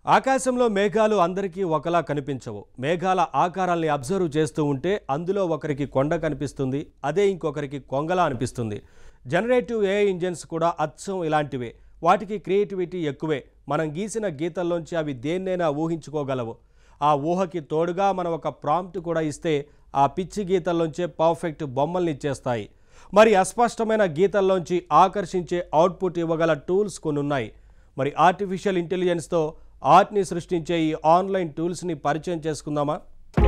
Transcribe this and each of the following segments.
ఆకాశంలో మేఘాలు అందరికీ ఒకలా కనిపించవు మేఘాల ఆకారాల్ని అబ్జర్వ్ చేస్తూ ఉంటే అందులో ఒకరికి కొండ కనిపిస్తుంది అదే ఇంకొకరికి కొంగలా అనిపిస్తుంది జనరేటివ్ ఏ ఇంజన్స్ కూడా అచ్చం ఇలాంటివే వాటికి క్రియేటివిటీ ఎక్కువే మనం గీసిన గీతల్లోంచి అవి దేన్నైనా ఊహించుకోగలవు ఆ ఊహకి తోడుగా మనం ఒక ప్రాంప్ట్ కూడా ఇస్తే ఆ పిచ్చి గీతల్లోంచే పర్ఫెక్ట్ బొమ్మల్ని ఇచ్చేస్తాయి మరి అస్పష్టమైన గీతల్లోంచి ఆకర్షించే అవుట్పుట్ ఇవ్వగల టూల్స్ కొన్ని ఉన్నాయి మరి ఆర్టిఫిషియల్ ఇంటెలిజెన్స్తో ఆర్ట్ని సృష్టించే ఈ ఆన్లైన్ టూల్స్ని పరిచయం చేసుకుందామా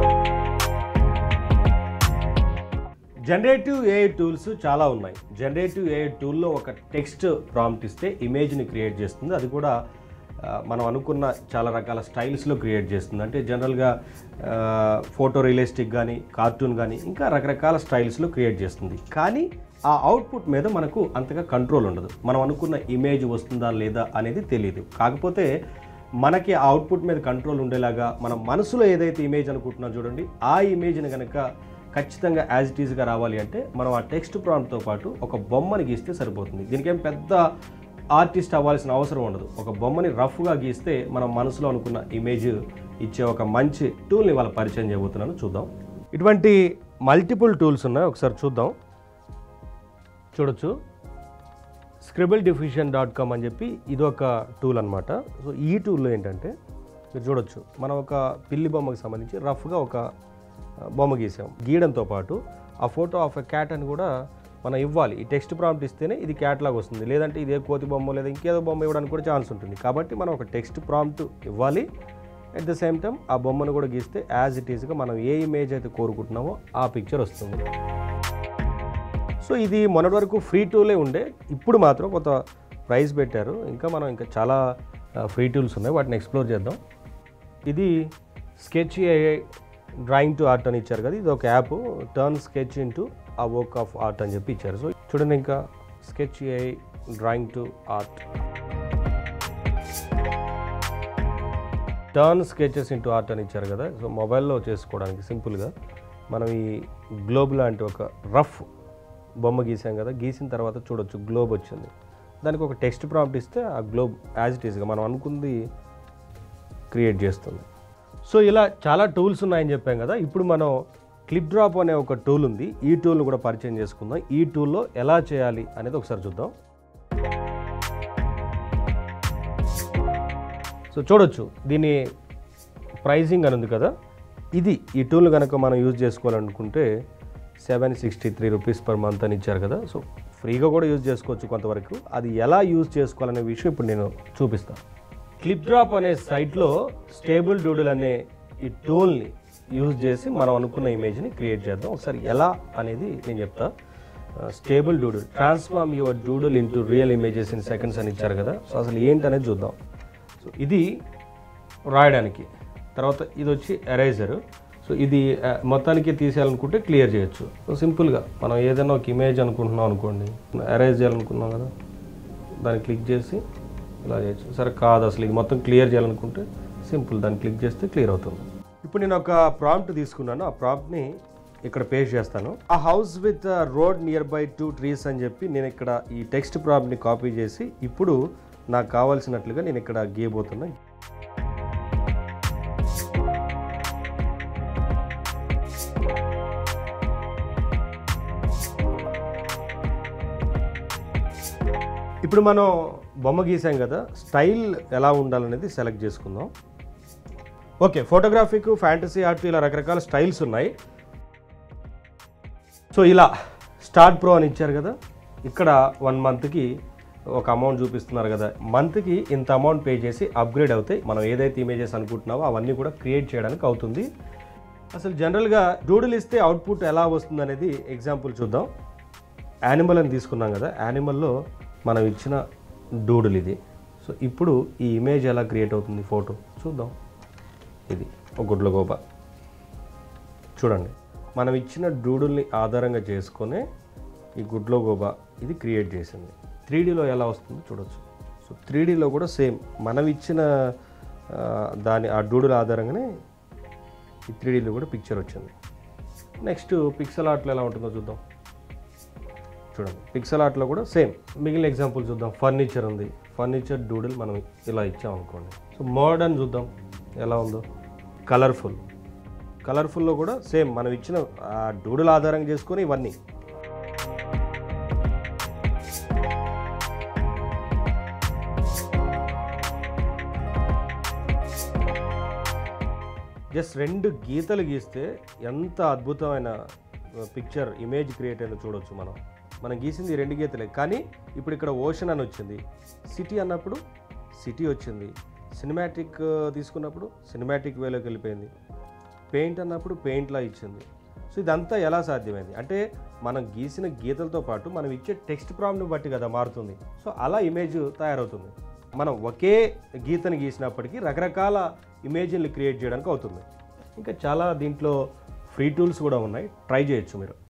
జనరేటివ్ ఏఐ టూల్స్ చాలా ఉన్నాయి జనరేటివ్ ఏఐ టూల్లో ఒక టెక్స్ట్ ప్రాంప్ట్ ఇస్తే ఇమేజ్ని క్రియేట్ చేస్తుంది అది కూడా ఆ, మనం అనుకున్న చాలా రకాల స్టైల్స్లో క్రియేట్ చేస్తుంది అంటే జనరల్గా ఫోటో రియలిస్టిక్ కానీ కార్టూన్ కానీ ఇంకా రకరకాల స్టైల్స్లో క్రియేట్ చేస్తుంది కానీ ఆ అవుట్పుట్ మీద మనకు అంతగా కంట్రోల్ ఉండదు మనం అనుకున్న ఇమేజ్ వస్తుందా లేదా అనేది తెలియదు కాకపోతే మనకి ఆ అవుట్పుట్ మీద కంట్రోల్ ఉండేలాగా మన మనసులో ఏదైతే ఇమేజ్ అనుకుంటున్నాం చూడండి ఆ ఇమేజ్ని కనుక ఖచ్చితంగా యాజ్ ఇట్ ఈజ్గా రావాలి అంటే మనం ఆ టెక్స్ట్ ప్రాంప్ట్తో పాటు ఒక బొమ్మని గీస్తే సరిపోతుంది దీనికేం పెద్ద ఆర్టిస్ట్ అవ్వాల్సిన అవసరం ఉండదు ఒక బొమ్మని రఫ్గా గీస్తే మనం మనసులో అనుకున్న ఇమేజ్ ఇచ్చే ఒక మంచి టూల్ని వాళ్ళ పరిచయం చేయబోతున్నాను చూద్దాం ఇటువంటి మల్టిపుల్ టూల్స్ ఉన్నాయి ఒకసారి చూద్దాం చూడొచ్చు స్క్రిబుల్ డిఫ్యూషన్ డాట్ కామ్ అని చెప్పి ఇది ఒక టూల్ అనమాట సో ఈ టూల్లో ఏంటంటే మీరు చూడొచ్చు మనం ఒక పిల్లి బొమ్మకి సంబంధించి రఫ్గా ఒక ఆ, బొమ్మ గీసాం గీయడంతో పాటు ఆ ఫోటో ఆఫ్ ఎ క్యాట్ అని కూడా మనం ఇవ్వాలి ఈ టెక్స్ట్ ప్రాంప్ట్ ఇస్తేనే ఇది క్యాట్ లాగా వస్తుంది లేదంటే ఇదే కోతి బొమ్మ లేదా ఇంకేదో బొమ్మ ఇవ్వడానికి కూడా ఛాన్స్ ఉంటుంది కాబట్టి మనం ఒక టెక్స్ట్ ప్రాంప్ట్ ఇవ్వాలి అట్ ద సేమ్ టైం ఆ బొమ్మను కూడా గీస్తే యాజ్ ఇట్ ఈస్గా మనం ఏ ఇమేజ్ అయితే కోరుకుంటున్నామో ఆ పిక్చర్ వస్తుంది సో ఇది మొన్నటి వరకు ఫ్రీ టూలే ఉండే ఇప్పుడు మాత్రం కొంత ప్రైస్ పెట్టారు ఇంకా మనం ఇంకా చాలా ఫ్రీ టూల్స్ ఉన్నాయి వాటిని ఎక్స్ప్లోర్ చేద్దాం ఇది sketch AI drawing to art అని ఇచ్చారు కదా ఇది ఒక app turn sketch into a work of art అని చెప్పి ఇచ్చారు సో చూడండి ఇంకా sketch AI drawing to art turn sketches into art అని ఇచ్చారు కదా సో మొబైల్లో చేసుకోవడానికి సింపుల్గా మనం ఈ గ్లోబ్ లాంటి ఒక రఫ్ బొమ్మ గీసాం కదా గీసిన తర్వాత చూడొచ్చు గ్లోబ్ వచ్చింది దానికి ఒక టెక్స్ట్ ప్రాంప్ట్ ఇస్తే ఆ గ్లోబ్ యాజ్ ఇట్ ఈస్గా మనం అనుకుంది క్రియేట్ చేస్తుంది సో ఇలా చాలా టూల్స్ ఉన్నాయని చెప్పాం కదా ఇప్పుడు మనం క్లిప్ డ్రాప్ అనే ఒక టూల్ ఉంది ఈ టూల్ను కూడా పరిచయం చేసుకుందాం ఈ టూల్లో ఎలా చేయాలి అనేది ఒకసారి చూద్దాం సో చూడొచ్చు దీని ప్రైజింగ్ అని ఉంది కదా ఇది ఈ టూల్ కనుక మనం యూజ్ చేసుకోవాలనుకుంటే seven sixty three rupees per month అని ఇచ్చారు కదా సో ఫ్రీగా కూడా యూజ్ చేసుకోవచ్చు కొంతవరకు అది ఎలా యూజ్ చేసుకోవాలనే విషయం ఇప్పుడు నేను చూపిస్తాను క్లిప్ డ్రాప్ అనే సైట్లో స్టేబుల్ డూడుల్ అనే ఈ టూల్ని యూజ్ చేసి మనం అనుకున్న ఇమేజ్ని క్రియేట్ చేద్దాం ఒకసారి ఎలా అనేది నేను చెప్తా stable doodle transform your doodle into real images in seconds అని ఇచ్చారు కదా సో అసలు ఏంటనేది చూద్దాం సో ఇది రాయడానికి తర్వాత ఇది వచ్చి ఎరేజర్ సో ఇది ఆ, మొత్తానికి తీసేయాలనుకుంటే క్లియర్ చేయొచ్చు సో సింపుల్గా మనం ఏదైనా ఒక ఇమేజ్ అనుకుంటున్నాం అనుకోండి ఎరేజ్ చేయాలనుకున్నాం కదా దాన్ని క్లిక్ చేసి ఇలా చేయొచ్చు సరే కాదు అసలు ఇది మొత్తం క్లియర్ చేయాలనుకుంటే సింపుల్ దాన్ని క్లిక్ చేస్తే క్లియర్ అవుతుంది ఇప్పుడు నేను ఒక ప్రాంప్ట్ తీసుకున్నాను ఆ ప్రాంప్ట్ని ఇక్కడ పేస్ట్ చేస్తాను a house with road nearby two trees అని చెప్పి నేను ఇక్కడ ఈ టెక్స్ట్ ప్రాంప్ట్ని కాపీ చేసి ఇప్పుడు నాకు కావాల్సినట్లుగా నేను ఇక్కడ గీయబోతున్నా ఇప్పుడు మనం బొమ్మ గీసాం కదా స్టైల్ ఎలా ఉండాలనేది సెలెక్ట్ చేసుకుందాం ఓకే ఫోటోగ్రాఫిక్ ఫ్యాంటసీ ఆర్ట్ ఇలా రకరకాల స్టైల్స్ ఉన్నాయి సో ఇలా స్టార్ట్ ప్రో అని ఇచ్చారు కదా ఇక్కడ వన్ మంత్కి ఒక అమౌంట్ చూపిస్తున్నారు కదా మంత్కి ఇంత అమౌంట్ పే చేసి అప్గ్రేడ్ అవుతాయి మనం ఏదైతే ఇమేజెస్ అనుకుంటున్నామో అవన్నీ కూడా క్రియేట్ చేయడానికి అవుతుంది అసలు జనరల్గా డూడుల్ ఇస్తే అవుట్పుట్ ఎలా వస్తుంది అనేది ఎగ్జాంపుల్ చూద్దాం యానిమల్ అని తీసుకున్నాం కదా యానిమల్లో మనం ఇచ్చిన డూడుల్ ఇది సో ఇప్పుడు ఈ ఇమేజ్ ఎలా క్రియేట్ అవుతుంది ఫోటో చూద్దాం ఇది ఒక గుడ్లగోబ చూడండి మనం ఇచ్చిన డూడుల్ని ఆధారంగా చేసుకొని ఈ గుడ్లో గోబ ఇది క్రియేట్ చేసింది త్రీ డీలో ఎలా వస్తుందో చూడొచ్చు సో త్రీ డీలో కూడా సేమ్ మనం ఇచ్చిన ఆ, దాని ఆ డూడుల ఆధారంగానే ఈ త్రీ డీలో కూడా పిక్చర్ వచ్చింది నెక్స్ట్ పిక్సెల్ ఆర్ట్లో ఎలా ఉంటుందో చూద్దాం చూడండి పిక్సెల్ ఆర్ట్లో కూడా సేమ్ మిగిలిన ఎగ్జాంపుల్ చూద్దాం ఫర్నిచర్ ఉంది ఫర్నిచర్ డూడిల్ మనం ఇలా ఇచ్చాం అనుకోండి సో మోడర్న్ చూద్దాం ఎలా ఉందో కలర్ఫుల్ కలర్ఫుల్లో కూడా సేమ్ మనం ఇచ్చిన ఆ డూడుల ఆధారంగా చేసుకొని ఇవన్నీ జస్ట్ రెండు గీతలు గీస్తే ఎంత అద్భుతమైన పిక్చర్ ఇమేజ్ క్రియేట్ అయినా చూడొచ్చు మనం మనం గీసింది ఈ రెండు గీతలే కానీ ఇప్పుడు ఇక్కడ ఓషన్ అని వచ్చింది సిటీ అన్నప్పుడు సిటీ వచ్చింది సినిమాటిక్ తీసుకున్నప్పుడు సినిమాటిక్ వేలోకి వెళ్ళిపోయింది పెయింట్ అన్నప్పుడు పెయింట్లా ఇచ్చింది సో ఇదంతా ఎలా సాధ్యమైంది అంటే మనం గీసిన గీతలతో పాటు మనం ఇచ్చే టెక్స్ట్ ప్రామ్ని బట్టి కదా మారుతుంది సో అలా ఇమేజ్ తయారవుతుంది మనం ఒకే గీతని గీసినప్పటికీ రకరకాల ఇమేజ్ని క్రియేట్ చేయడానికి అవుతుంది ఇంకా చాలా దీంట్లో ఫ్రీ టూల్స్ కూడా ఉన్నాయి ట్రై చేయొచ్చు మీరు